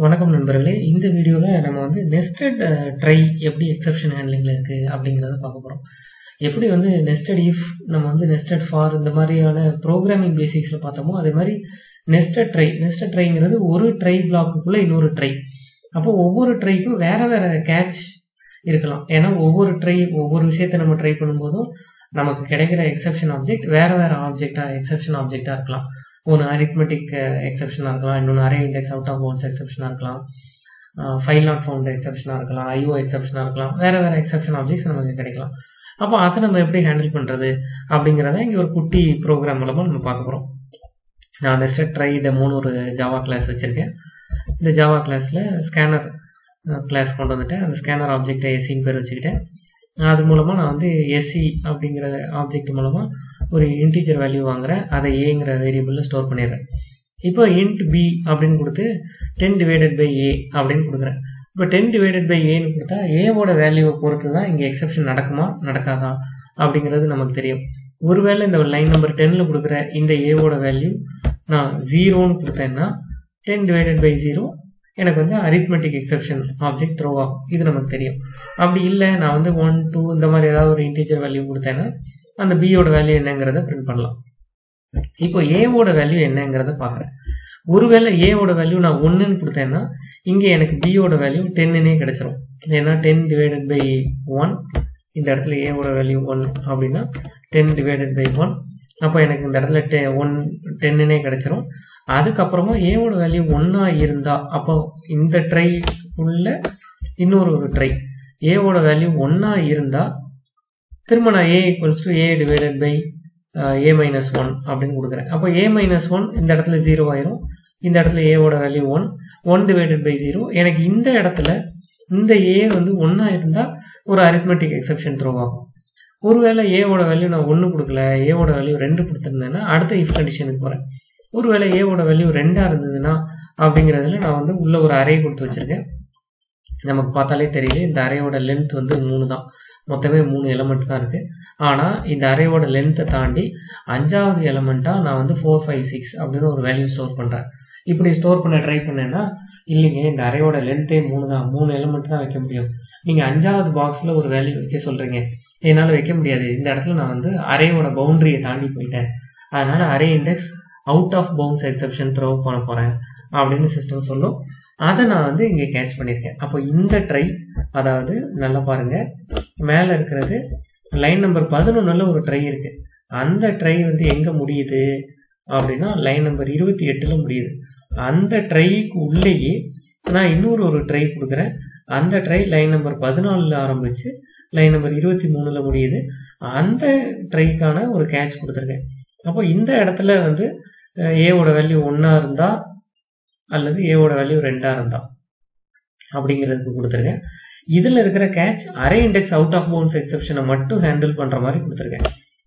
வணக்கம் நண்பர்களே இந்த வீடியோவில் நம்ம வந்து நெஸ்டட் ட்ரை எப்படி எக்ஸப்ஷன் ஹேண்ட்லிங்கில் இருக்குது அப்படிங்கிறத பார்க்க போகிறோம் எப்படி வந்து நெஸ்டட் இஃப் நம்ம வந்து நெஸ்டட் ஃபார் இந்த மாதிரியான ப்ரோக்ராமிங் பேசிக்ஸில் பார்த்தோமோ அதே மாதிரி நெஸ்டட் ட்ரை நெஸ்டட் ட்ரைங்கிறது ஒரு ட்ரை பிளாக்குக்குள்ளே இன்னொரு ட்ரை அப்போ ஒவ்வொரு ட்ரைக்கும் வேறு வேறு கேட்ச் இருக்கலாம் ஏன்னா ஒவ்வொரு ட்ரை ஒவ்வொரு விஷயத்தை நம்ம ட்ரை பண்ணும்போதும் நமக்கு கிடைக்கிற எக்ஸப்ஷன் ஆப்ஜெக்ட் வேறு வேறு ஆப்ஜெக்டாக எக்ஸப்ஷன் ஆப்ஜெக்டாக இருக்கலாம் ஒன்று அரித்மெட்டிக் எக்ஸப்ஷனாக இருக்கலாம் இன்னொன்று array index out of bounds எக்ஸப்ஷனாக இருக்கலாம் ஃபைல் நாட் ஃபவுண்ட் எக்ஸப்ஷனாக இருக்கலாம் ஐஓ எக்ஸப்ஷனாக இருக்கலாம் வேறு வேறு எக்ஸப்ஷன் ஆப்ஜெக்ட்ஸ் நமக்கு கிடைக்கலாம் அப்போ அதை நம்ம எப்படி ஹேண்டில் பண்ணுறது அப்படிங்கிறத இங்கே ஒரு குட்டி ப்ரோக்ராம் மூலமாக நம்ம பார்க்க போகிறோம் நான் நெஸ்டட் ட்ரை டெமோன்னு ஒரு ஜாவா கிளாஸ் வச்சுருக்கேன் இந்த ஜாவா கிளாஸில் ஸ்கேனர் கிளாஸ் கொண்டு வந்துட்டேன் அந்த ஸ்கேனர் ஆப்ஜெக்டை எஸ்சின்னு பேர் வச்சுக்கிட்டேன் அது மூலமாக நான் வந்து எஸ்சி அப்படிங்கிற ஆப்ஜெக்ட் மூலமாக ஒரு இன்டீஜர் வேல்யூ வாங்குறேன் அதை ஏங்கிற வேரியபிளில் ஸ்டோர் பண்ணிடுறேன் இப்போ இன்ட் பி அப்படின்னு கொடுத்து டென் டிவைடட் பை ஏ அப்படின்னு கொடுக்குறேன் இப்போ டென் டிவைடட் பை ஏன்னு கொடுத்தா ஏவோட வேல்யூவை பொறுத்து தான் இங்கே எக்ஸப்ஷன் நடக்குமா நடக்காதா அப்படிங்கிறது நமக்கு தெரியும் ஒருவேளை இந்த லைன் நம்பர் டென்னில் கொடுக்குற இந்த ஏவோட வேல்யூ நான் ஜீரோன்னு கொடுத்தேன்னா டென் டிவைடட் பை ஜீரோ எனக்கு வந்து அரித்மெட்டிக் எக்ஸப்ஷன் ஆப்ஜெக்ட் த்ரோ ஆகும் இது நமக்கு தெரியும் அப்படி இல்லை நான் வந்து ஒன் டூ இந்த மாதிரி ஏதாவது ஒரு இன்டீஜர் வேல்யூ கொடுத்தேன்னா அந்த பியோட வேல்யூ என்னங்கிறத பிரிண்ட் பண்ணலாம் இப்போ ஏவோட வேல்யூ என்னங்கிறத பார்க்குறேன் ஒருவேளை ஏவோட வேல்யூ நான் ஒன்றுன்னு கொடுத்தேன்னா இங்கே எனக்கு பியோட வேல்யூ டென்னுனே கிடச்சிரும் ஏன்னா டென் டிவைடட் பை ஒன் இந்த இடத்துல ஏவோட வேல்யூ ஒன் அப்படின்னா டென் டிவைடட் பை ஒன் அப்போ எனக்கு இந்த இடத்துல டெ ஒன் டென்னுனே கிடச்சிரும் அதுக்கப்புறமா ஏவோட வேல்யூ ஒன்றா இருந்தா அப்போ இந்த ட்ரை உள்ள இன்னொரு ஒரு ட்ரை ஏவோட வேல்யூ ஒன்றா இருந்தா திரும்ப நான் a equals to a divided by a minus one அப்படின்னு கொடுக்குறேன் அப்போ ஏ மைனஸ் ஒன் இந்த இடத்துல ஜீரோ ஆயிரும் இந்த இடத்துல ஏவோட value one one divided by zero எனக்கு இந்த இடத்துல இந்த ஏ வந்து ஒன்றா இருந்தால் ஒரு அரித்மெட்டிக் எக்ஸப்ஷன் த்ரோ ஆகும் ஒருவேளை ஏவோட வேல்யூ நான் ஒன்று கொடுக்கல ஏவோட வேல்யூ ரெண்டு கொடுத்துருந்தேன்னா அடுத்த இஃப் கண்டிஷனுக்கு போகிறேன் ஒருவேளை ஏவோட வேல்யூ ரெண்டாக இருந்ததுன்னா அப்படிங்கிறதுல நான் வந்து உள்ள ஒரு அரே கொடுத்து வச்சுருக்கேன் நமக்கு பார்த்தாலே தெரியல இந்த அரையோட லென்த் வந்து மூணு தான் மொத்தமே மூணு எலமெண்ட் தான் இருக்குது ஆனால் இந்த அரையோட லென்த்தை தாண்டி அஞ்சாவது எலமெண்ட்டாக நான் வந்து ஃபோர் ஃபைவ் சிக்ஸ் அப்படின்னு ஒரு வேல்யூ ஸ்டோர் பண்ணுறேன் இப்படி ஸ்டோர் பண்ண ட்ரை பண்ணேன்னா இல்லைங்க இந்த அரையோட லென்த்தே மூணு தான் மூணு எலமெண்ட் தான் வைக்க முடியும் நீங்கள் அஞ்சாவது பாக்ஸில் ஒரு வேல்யூ வைக்க சொல்கிறீங்க என்னால் வைக்க முடியாது இந்த இடத்துல நான் வந்து அரையோட பவுண்டரியை தாண்டி போயிட்டேன் அதனால் array index out of bounds exception throw பண்ண போகிறேன் அப்படின்னு சிஸ்டம் சொல்லும் அதை நான் வந்து இங்கே கேட்ச் பண்ணியிருக்கேன் அப்போ இந்த ட்ரை அதாவது நல்லா பாருங்கள் மேலே இருக்கிறது லைன் நம்பர் பதினொன்றில் ஒரு ட்ரை இருக்குது அந்த ட்ரை வந்து எங்கே முடியுது அப்படின்னா லைன் நம்பர் இருபத்தி எட்டில் முடியுது அந்த ட்ரைக்கு உள்ளேயே நான் இன்னொரு ஒரு ட்ரை கொடுக்குறேன் அந்த ட்ரை லைன் நம்பர் பதினாலில் ஆரம்பித்து லைன் நம்பர் இருபத்தி மூணில் முடியுது அந்த ட்ரைக்கான ஒரு கேட்ச் கொடுத்துருக்கேன் அப்போ இந்த இடத்துல வந்து ஏவோட வேல்யூ ஒன்றா இருந்தால் அல்லது ஏவோட வேல்யூ ரெண்டாக இருந்தால் அப்படிங்கிறதுக்கு கொடுத்துருக்கேன் இதில் இருக்கிற catch array index out of bounds எக்ஸப்ஷனை மட்டும் ஹேண்டில் பண்ணுற மாதிரி கொடுத்துருக்கேன்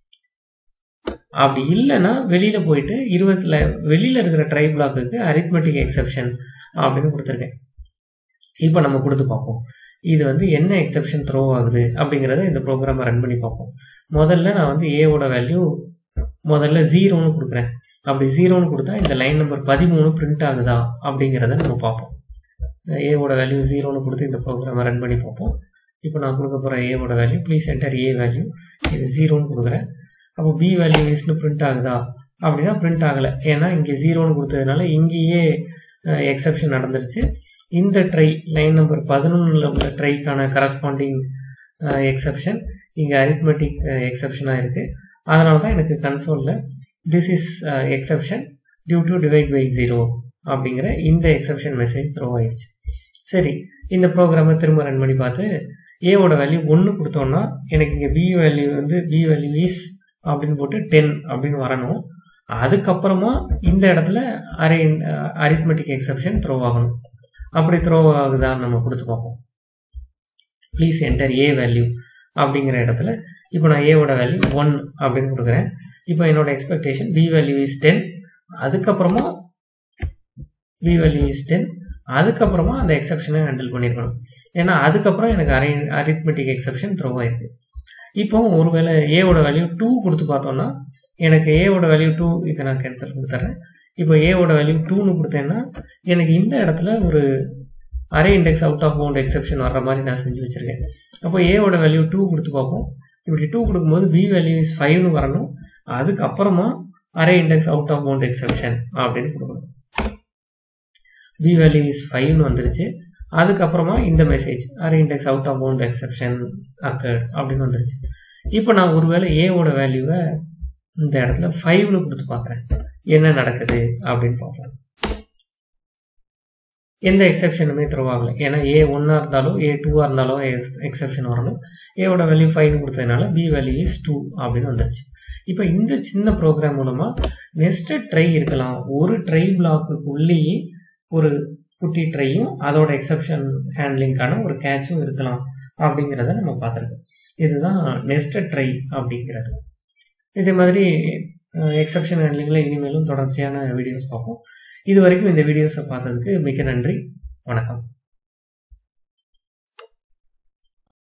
அப்படி இல்லைன்னா வெளியில் போயிட்டு இருபத்தில் வெளியில் இருக்கிற ட்ரை பிளாக்குக்கு அரித்மெட்டிக் எக்ஸப்ஷன் அப்படின்னு கொடுத்துருக்கேன் இப்போ நம்ம கொடுத்து பார்ப்போம் இது வந்து என்ன எக்ஸப்ஷன் த்ரோ ஆகுது அப்படிங்கிறத இந்த ப்ரோக்ராமை ரன் பண்ணி பார்ப்போம் முதல்ல நான் வந்து ஏவோட வேல்யூ முதல்ல ஜீரோன்னு கொடுக்குறேன் அப்படி ஜீரோன்னு கொடுத்தா இந்த லைன் நம்பர் பதிமூணு பிரிண்ட் ஆகுதா அப்படிங்கிறத நம்ம பார்ப்போம் ஏவோட வேல்யூ ஜீரோன்னு கொடுத்து இந்த ப்ரோக்ராமை ரன் பண்ணி பார்ப்போம் இப்போ நான் கொடுக்க போகிற ஏவோட value please enter a value இது ஜீரோன்னு கொடுக்குறேன் அப்போ பி வேல்யூ இஸ்னு பிரிண்ட் ஆகுதா அப்படின்னா பிரிண்ட் ஆகலை ஏன்னா இங்கே ஜீரோன்னு கொடுத்ததுனால இங்கேயே எக்ஸப்ஷன் நடந்துருச்சு இந்த ட்ரை லைன் நம்பர் பதினொன்றில் உள்ள ட்ரைக்கான கரஸ்பாண்டிங் எக்ஸப்ஷன் இங்கே அரித்மெட்டிக் எக்ஸப்ஷனாக இருக்குது அதனால தான் எனக்கு கன்சோலில் this is exception due to divide by zero அப்படிங்கிற இந்த எக்ஸப்ஷன் மெசேஜ் த்ரோ ஆயிடுச்சு சரி இந்த ப்ரோக்ராமை திரும்ப ரன் பண்ணி பார்த்து ஏவோட வேல்யூ ஒன்று கொடுத்தோன்னா எனக்கு இங்கே பி வேல்யூ வந்து பி வேல்யூ இஸ் அப்படின்னு போட்டு டென் அப்படின்னு வரணும் அதுக்கப்புறமா இந்த இடத்துல அரே அரித்மெட்டிக் எக்ஸப்ஷன் த்ரோ ஆகணும் அப்படி த்ரோ ஆகுதான்னு நம்ம கொடுத்து பார்ப்போம் ப்ளீஸ் என்டர் ஏ வேல்யூ அப்படிங்கிற இடத்துல இப்போ நான் ஏவோட வேல்யூ ஒன் அப்படின்னு கொடுக்குறேன் இப்போ என்னோட expectation b value is ten அதுக்கப்புறமா பி வேல்யூ இஸ் டென் அதுக்கப்புறமா அந்த எக்ஸப்ஷனை ஹேண்டில் பண்ணியிருக்கணும் ஏன்னா அதுக்கப்புறம் எனக்கு அரை அரித்மெட்டிக் எக்ஸப்ஷன் த்ரோ ஆயிருக்கு இப்போ ஒருவேளை ஏவோட வேல்யூ டூ கொடுத்து பார்த்தோம்னா எனக்கு ஏவோட வேல்யூ டூ இதை நான் கேன்சல் கொடுத்துட்றேன் இப்போ ஏவோட வேல்யூ டூன்னு கொடுத்தேன்னா எனக்கு இந்த இடத்துல ஒரு array index out of bound exception வர்ற மாதிரி நான் செஞ்சு வச்சுருக்கேன் அப்போ ஏவோட வேல்யூ டூ கொடுத்து பார்ப்போம் இப்படி டூ கொடுக்கும்போது பி வேல்யூ இஸ் ஃபைவ்னு வரணும் அதுக்கப்புறமா array index out of bound exception அப்படின்னு கொடுக்கணும் பி வேல்யூ இஸ் ஃபைவ்னு வந்துருச்சு அதுக்கப்புறமா இந்த message array index out of bound exception occurred அப்படின்னு வந்துருச்சு இப்போ நான் ஒருவேளை ஏவோட வேல்யூவை இந்த இடத்துல ஃபைவ்னு கொடுத்து பார்க்குறேன் என்ன நடக்குது அப்படின்னு பார்ப்போம் எந்த எக்ஸெப்ஷனுமே த்ரோ ஆகலை ஏன்னா ஏ ஒன்னாக இருந்தாலும் ஏ டூவாக இருந்தாலும் எக்ஸெப்ஷன் வரணும் ஏவோட வேல்யூ ஃபைவ்னு கொடுத்ததுனால பி வேல்யூ இஸ் டூ அப்படின்னு வந்துருச்சு இப்போ இந்த சின்ன ப்ரோக்ராம் மூலமாக நெஸ்டட் ட்ரை இருக்கலாம் ஒரு ட்ரை பிளாக்குள்ளேயே ஒரு குட்டி ட்ரையும் அதோட எக்ஸப்ஷன் ஹேண்ட்லிங்கான ஒரு கேட்சும் இருக்கலாம் அப்படிங்கிறத நம்ம பார்த்துருக்கோம் இதுதான் நெஸ்டட் ட்ரை அப்படிங்கிறது இதே மாதிரி எக்ஸப்ஷன் ஹேண்ட்லிங்கில் இனிமேலும் தொடர்ச்சியான வீடியோஸ் பார்ப்போம் இது வரைக்கும் இந்த வீடியோஸை பார்த்ததுக்கு மிக நன்றி வணக்கம்